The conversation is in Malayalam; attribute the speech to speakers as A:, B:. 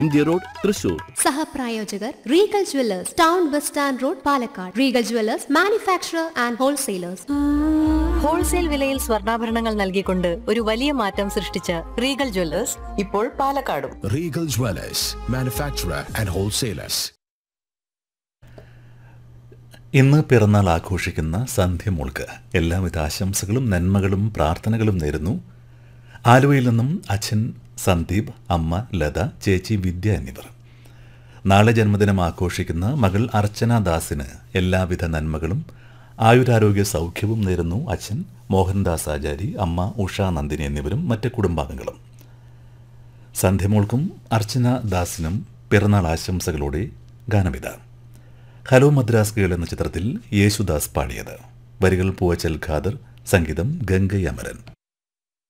A: എം ജി റോഡ് തൃശൂർ
B: സഹപ്രായോജകർ Regal jewellers town bus stand road Palakkad Regal jewellers manufacturer and wholesalers
C: wholesale വിലയിൽ സ്വർണ്ണാഭരണങ്ങൾ നൽകിക്കൊണ്ട് ഒരു വലിയ മാറ്റം സൃഷ്ടിച്ച റീഗൽ ജ്വല്ലേഴ്സ് ഇപ്പോൾ പാലക്കാടും
D: Regal Dwellers, manufacturer and wholesalers.
E: ഇന്ന് പിറന്നാൾ ആഘോഷിക്കുന്ന സന്ധ്യമോൾക്ക് എല്ലാവിധ ആശംസകളും നന്മകളും പ്രാർത്ഥനകളും നേരുന്നു ആലുവയിൽ നിന്നും അച്ഛൻ സന്ദീപ് അമ്മ ലത ചേച്ചി വിദ്യ എന്നിവർ നാളെ ജന്മദിനം ആഘോഷിക്കുന്ന മകൾ അർച്ചന ദാസിന് എല്ലാവിധ നന്മകളും ആയുരാരോഗ്യ സൗഖ്യവും നേരുന്നു അച്ഛൻ മോഹൻദാസ് ആചാരി അമ്മ ഉഷ നന്ദിനി എന്നിവരും മറ്റ് കുടുംബാംഗങ്ങളും സന്ധ്യമോൾക്കും അർച്ചന ദാസിനും പിറന്നാൾ ആശംസകളോടെ ഗാനമിത ഹലോ മദ്രാസ് ഗേൾ എന്ന ചിത്രത്തിൽ യേശുദാസ് പാടിയത് വരികൾ പൂവച്ചൽ ഖാദർ സംഗീതം ഗംഗ അമരൻ